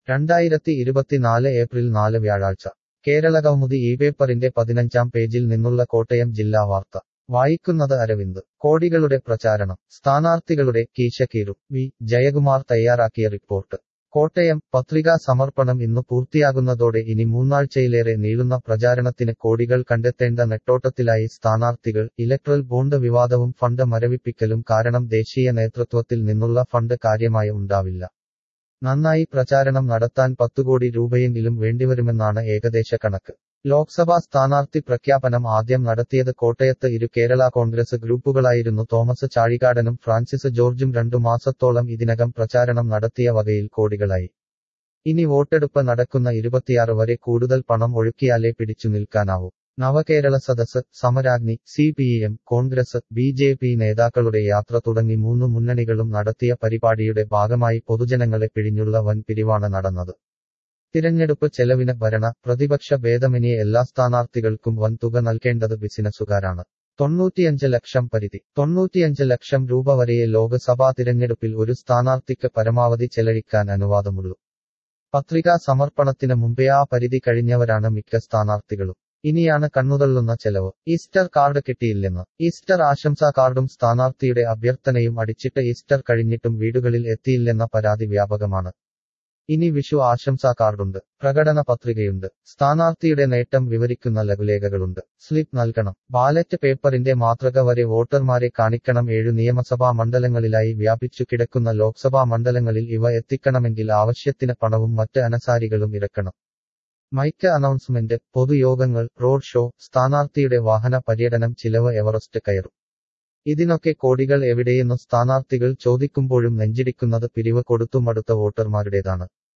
രണ്ടായിരത്തി ഇരുപത്തിനാല് ഏപ്രിൽ നാല് വ്യാഴാഴ്ച കേരളകൗമുദി ഈ പേപ്പറിന്റെ പതിനഞ്ചാം പേജിൽ നിന്നുള്ള കോട്ടയം ജില്ലാ വാർത്ത വായിക്കുന്നത് അരവിന്ദ് കോടികളുടെ പ്രചാരണം സ്ഥാനാർത്ഥികളുടെ കീശക്കീറും വി ജയകുമാർ തയ്യാറാക്കിയ റിപ്പോർട്ട് കോട്ടയം പത്രികാ സമർപ്പണം ഇന്നു പൂർത്തിയാകുന്നതോടെ ഇനി മൂന്നാഴ്ചയിലേറെ നീളുന്ന പ്രചാരണത്തിന് കോടികൾ കണ്ടെത്തേണ്ട നെട്ടോട്ടത്തിലായി സ്ഥാനാർത്ഥികൾ ഇലക്ട്രൽ ബോണ്ട് വിവാദവും ഫണ്ട് മരവിപ്പിക്കലും കാരണം ദേശീയ നേതൃത്വത്തിൽ നിന്നുള്ള ഫണ്ട് കാര്യമായി ഉണ്ടാവില്ല നന്നായി പ്രചാരണം നടത്താൻ പത്തുകോടി രൂപയെങ്കിലും വേണ്ടിവരുമെന്നാണ് ഏകദേശ കണക്ക് ലോക്സഭാ സ്ഥാനാർത്ഥി പ്രഖ്യാപനം ആദ്യം നടത്തിയത് കോട്ടയത്ത് ഇരു കേരള കോൺഗ്രസ് ഗ്രൂപ്പുകളായിരുന്നു തോമസ് ചാഴികാടനും ഫ്രാൻസിസ് ജോർജും രണ്ടു മാസത്തോളം ഇതിനകം പ്രചാരണം നടത്തിയ വകയിൽ കോടികളായി ഇനി വോട്ടെടുപ്പ് നടക്കുന്ന ഇരുപത്തിയാറ് വരെ കൂടുതൽ പണം ഒഴുക്കിയാലേ പിടിച്ചു നിൽക്കാനാവൂ Navakerala Sadas Samaragni C P M Congress B J P നേതാക്കളുടെ യാത്ര തുടങ്ങി മൂന്ന് മുന്നണികളും നടത്തിയ പരിപാടിയുടെ ഭാഗമായി പൊതുജനങ്ങളെ പിഴിഞ്ഞുള്ള വൻ പിരിവാണ് നടന്നത് തിരഞ്ഞെടുപ്പ് ചെലവിന് ഭരണ പ്രതിപക്ഷ ഭേദമന്യേ എല്ലാ സ്ഥാനാർത്ഥികൾക്കും വൻ തുക നൽകേണ്ടത് ബിസിനസ്സുകാരാണ് തൊണ്ണൂറ്റിയഞ്ച് ലക്ഷം പരിധി തൊണ്ണൂറ്റിയഞ്ച് ലക്ഷം രൂപ വരെയേ ലോക്സഭാ തിരഞ്ഞെടുപ്പിൽ ഒരു സ്ഥാനാർത്ഥിക്ക് പരമാവധി ചെലഴിക്കാൻ അനുവാദമുള്ളൂ പത്രികാ സമർപ്പണത്തിന് മുമ്പേ ആ പരിധി കഴിഞ്ഞവരാണ് മിക്ക സ്ഥാനാർത്ഥികളും ഇനിയാണ് കണ്ണുതള്ളുന്ന ചെലവ് ഈസ്റ്റർ കാർഡ് കിട്ടിയില്ലെന്ന് ഈസ്റ്റർ ആശംസാ കാർഡും സ്ഥാനാർത്ഥിയുടെ അഭ്യർത്ഥനയും അടിച്ചിട്ട് ഈസ്റ്റർ കഴിഞ്ഞിട്ടും വീടുകളിൽ എത്തിയില്ലെന്ന പരാതി വ്യാപകമാണ് ഇനി വിഷു ആശംസാ കാർഡുണ്ട് പ്രകടന പത്രികയുണ്ട് സ്ഥാനാർത്ഥിയുടെ നേട്ടം വിവരിക്കുന്ന ലഘുലേഖകളുണ്ട് സ്ലിപ്പ് നൽകണം ബാലറ്റ് പേപ്പറിന്റെ മാതൃക വരെ വോട്ടർമാരെ കാണിക്കണം ഏഴു നിയമസഭാ മണ്ഡലങ്ങളിലായി വ്യാപിച്ചു കിടക്കുന്ന ലോക്സഭാ മണ്ഡലങ്ങളിൽ ഇവ എത്തിക്കണമെങ്കിൽ ആവശ്യത്തിന് പണവും മറ്റ് അനസാരികളും ഇറക്കണം മൈക്ക് അനൗൺസ്മെന്റ് പൊതുയോഗങ്ങൾ റോഡ് ഷോ സ്ഥാനാർത്ഥിയുടെ വാഹന പര്യടനം ചിലവ് എവറസ്റ്റ് കയറും ഇതിനൊക്കെ കോടികൾ എവിടെയെന്നു സ്ഥാനാർത്ഥികൾ ചോദിക്കുമ്പോഴും നെഞ്ചിടിക്കുന്നത് പിരിവ് കൊടുത്തുമടുത്ത വോട്ടർമാരുടേതാണ്